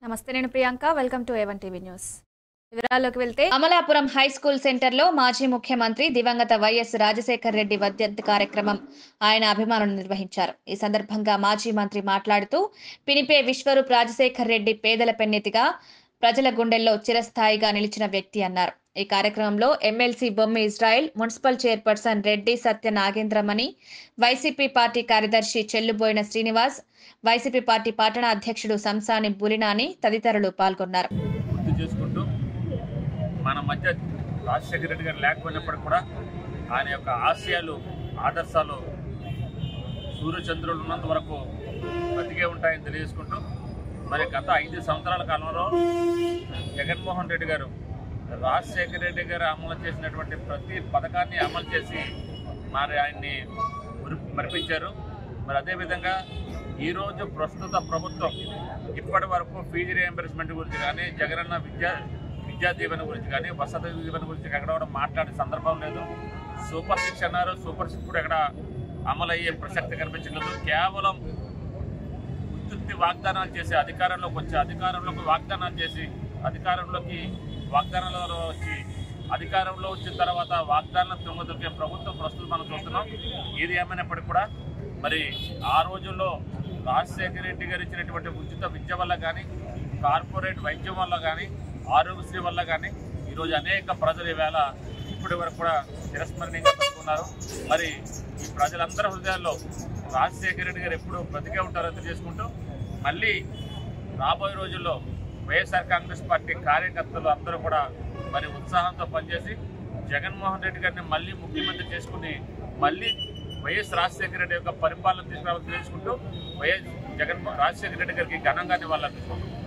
నమస్తే నేను Priyanka welcome to A one TV news వివరాల్లోకి వెళ్తే అమలాపురం హై స్కూల్ సెంటర్లో మాజీ ముఖ్యమంత్రి దివంగత వైఎస్ రాజశేఖర్ రెడ్డి వర్ధంతి కార్యక్రమం ఆయన అభిమానులు నిర్వహించారు ఈ సందర్భంగా మాజీ మంత్రి మాట్లాడుతూ పినిపే విశ్వరూప్ రాజశేఖర్ రెడ్డి పేదల పెన్నెతిగా ప్రజల గుండెల్లో చిరస్థాయిగా నిలిచిన వ్యక్తి అన్నారు ఈ కార్యక్రమంలో MLC Bommi Israel municipal chairperson Reddy Satya Nagendramani YCP party కార్యదర్శి చెల్లుబోయిన శ్రీనివాస్ వైసీపీ పార్టీ పట్టణ అధ్యక్షుడు సంసాని బులినాని తదితరులు పాల్గొన్నారు గుర్తు చేసుకుంటూ మన మధ్య రాజశేఖర రెడ్డి గారు లేకపోయినప్పటికీ కూడా ఆయన యొక్క ఆశయాలు ఆదర్శాలు సూర్యచంద్రులు ఉన్నంత వరకు బతికే ఉంటాయని తెలియజేసుకుంటూ మరి గత ఐదు సంవత్సరాల కాలంలో జగన్మోహన్ రెడ్డి గారు రాజశేఖర రెడ్డి గారు అమలు చేసినటువంటి ప్రతి పథకాన్ని అమలు చేసి మరి ఆయన్ని మురి- మరిపించారు మరి అదేవిధంగా ఈరోజు ప్రస్తుత ప్రభుత్వం ఇప్పటి వరకు ఫీజు రియంబర్స్మెంట్ గురించి కానీ జగనన్న విద్యా విద్యా దీవెన గురించి కానీ వసతి దీవెన గురించి ఎక్కడ కూడా మాట్లాడే సందర్భం లేదు సూపర్ సిక్స్ అన్నారు సూపర్ సిక్స్ కూడా ఎక్కడ అమలు అయ్యే ప్రసక్తి కనిపించలేదు కేవలం ఉత్తుత్తి వాగ్దానాలు చేసి అధికారంలోకి వచ్చి అధికారంలోకి వాగ్దానాలు చేసి అధికారంలోకి వాగ్దానాలలో వచ్చి అధికారంలో వచ్చిన తర్వాత వాగ్దానం దొంగదొరికే ప్రభుత్వం ప్రస్తుతం మనం చూస్తున్నాం ఏది ఏమైనప్పటికీ కూడా మరి ఆ రోజుల్లో రాజశేఖర రెడ్డి గారు ఇచ్చినటువంటి ఉచిత విద్య వల్ల కానీ కార్పొరేట్ వైద్యం వల్ల కానీ ఆరోగ్యశ్రీ వల్ల కానీ ఈరోజు అనేక ప్రజలు ఈవేళ ఇప్పటి వరకు కూడా చిరస్మరణీయంగా పెట్టుకున్నారు మరి ఈ ప్రజలందరి హృదయాల్లో రాజశేఖర రెడ్డి గారు ఎప్పుడు బ్రతికే ఉంటారో తెలియజేసుకుంటూ మళ్ళీ రాబోయే రోజుల్లో వైఎస్ఆర్ కాంగ్రెస్ పార్టీ కార్యకర్తలు అందరూ కూడా మరి ఉత్సాహంతో పనిచేసి జగన్మోహన్ రెడ్డి గారిని మళ్ళీ ముఖ్యమంత్రి చేసుకుని మళ్ళీ వైఎస్ రాజశేఖర రెడ్డి యొక్క పరిపాలన తీసుకురావాలని తెలుసుకుంటూ వైఎస్ జగన్ రాజశేఖర రెడ్డి గారికి ఘనంగా నివాళులర్పిస్తున్నాం